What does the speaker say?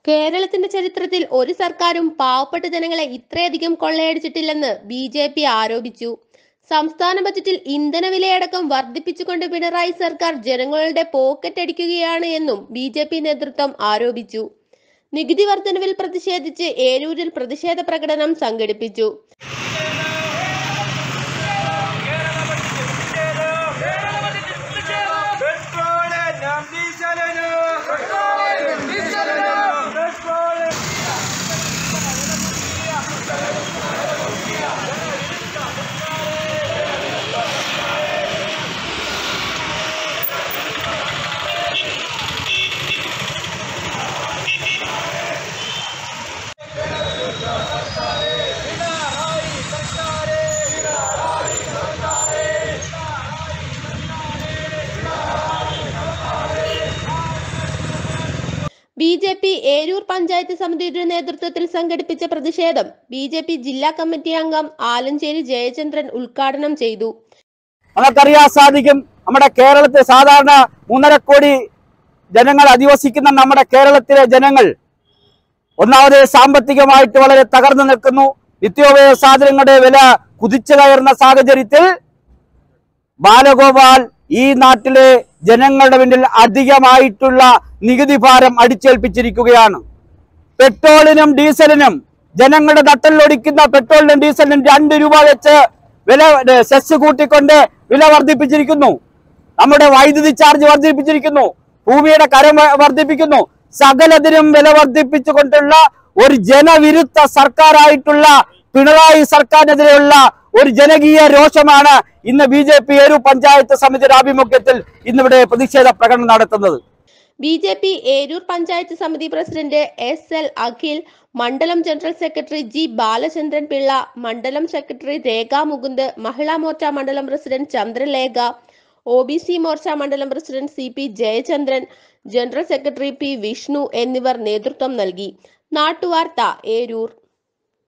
കേരളത്തിന്റെ ചരിത്രത്തിൽ ഒരു സർക്കാരും പാവപ്പെട്ട ജനങ്ങളെ ഇത്രയധികം കൊള്ളയടിച്ചിട്ടില്ലെന്ന് ബി ജെ പി ആരോപിച്ചു സംസ്ഥാന ബജറ്റിൽ ഇന്ധന വിലയടക്കം വർദ്ധിപ്പിച്ചുകൊണ്ട് പിണറായി സർക്കാർ ജനങ്ങളുടെ പോക്കറ്റ് അടിക്കുകയാണ് എന്നും ബി ജെ പി നേതൃത്വം ആരോപിച്ചു നികുതി വർധനവിൽ പ്രതിഷേധിച്ച് ഏരൂരിൽ പ്രതിഷേധ പ്രകടനം സംഘടിപ്പിച്ചു പെട്രോളിനും ഡീസലിനും പെട്രോളിനും ഡീസലിനും പെട്രോളിനും B J P Eroor panchayat സമിതിയുടെ നേതൃത്വത്തിൽ സംഘടിപ്പിച്ച പ്രതിഷേധം ബി ജെ പി ജില്ലാ കമ്മിറ്റി അംഗം ആലഞ്ചേരി ജയചന്ദ്രൻ ഉദ്ഘാടനം ചെയ്തു നമുക്കറിയാൻ സാധിക്കും നമ്മുടെ കേരളത്തിൽ സാധാരണ മൂന്നര കോടി ജനങ്ങൾ അധിവസിക്കുന്ന നമ്മുടെ കേരളത്തിലെ ജനങ്ങൾ ഒന്നാമത് സാമ്പത്തികമായിട്ട് വളരെ തകർന്നു നിൽക്കുന്നു നിത്യോപയോഗ സാധനങ്ങളുടെ വില കുതിച്ചു കയറുന്ന സാഹചര്യത്തിൽ ബാലഗോപാൽ ഈ നാട്ടിലെ ജനങ്ങളുടെ മുന്നിൽ അധികമായിട്ടുള്ള നികുതി ഭാരം അടിച്ചേൽപ്പിച്ചിരിക്കുകയാണ് പെട്രോളിനും ഡീസലിനും ജനങ്ങളുടെ നട്ടലിലൊടിക്കുന്ന പെട്രോളിനും ഡീസലിനും രണ്ട് രൂപ വെച്ച് വില ഏ, സെസ് കൂട്ടിക്കൊണ്ട് വില വർദ്ധിപ്പിച്ചിരിക്കുന്നു നമ്മുടെ വൈദ്യുതി ചാർജ് വർദ്ധിപ്പിച്ചിരിക്കുന്നു ഭൂമിയുടെ കരം വ- വർദ്ധിപ്പിക്കുന്നു സകലതിനും വില വർദ്ധിപ്പിച്ചുകൊണ്ടുള്ള ഒരു ജനവിരുദ്ധ സർക്കാരായിട്ടുള്ള പിണറായി സർക്കാരിനെതിരെയുള്ള ഒരു ജനകീയ രോഷമാണ് ഇന്ന് ബി ജെ പി ഒരു പഞ്ചായത്ത് സമിതിയുടെ ആഭിമുഖ്യത്തിൽ ഇന്നിവിടെ പ്രതിഷേധ പ്രകടനം നടത്തുന്നത് B J P Eroor panchayat സമിതി പ്രസിഡന്റ് എസ് എൽ അഖിൽ മണ്ഡലം general secretary G Balachandran Pillai മണ്ഡലം സെക്രട്ടറി രേഖ മുകുന്ദ് മഹിളാ മോർച്ച മണ്ഡലം president Chandralekha O B C Morcha മണ്ഡലം president C P Jayachandran general secretary P Vishnu എന്നിവർ നേതൃത്വം നൽകി നാട്ടുവാർത്ത ഏരൂർ